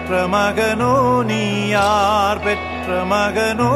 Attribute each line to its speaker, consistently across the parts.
Speaker 1: பெற்ற மகனோ நீ யார் பெற்ற மகனோ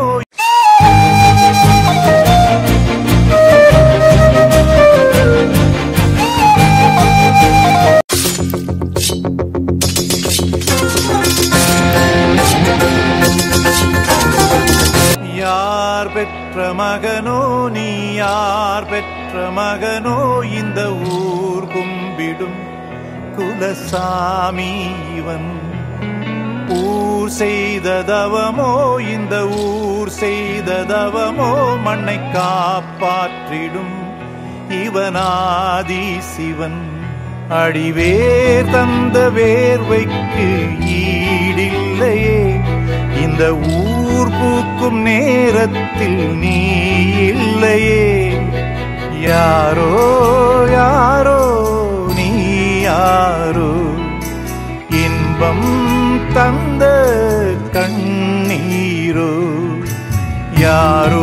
Speaker 1: யார் பெற்ற மகனோ நீ யார் பெற்ற மகனோ இந்த ஊர் கும்பிடும் குலசாமி இவன் ஊர் செய்த தவமோ இந்த ஊர் செய்த தவமோ மண்ணை காப்பாற்றிடும் இவனாதி சிவன் அடிவேர் தந்த வேர்வைக்கு ஈடில்லையே இந்த ஊர் பூக்கும் நேரத்தில் நீ இல்லையே யாரோ யாரோ நீ யாரோ இன்பம் தந்த கண்ணீரோ யாரோ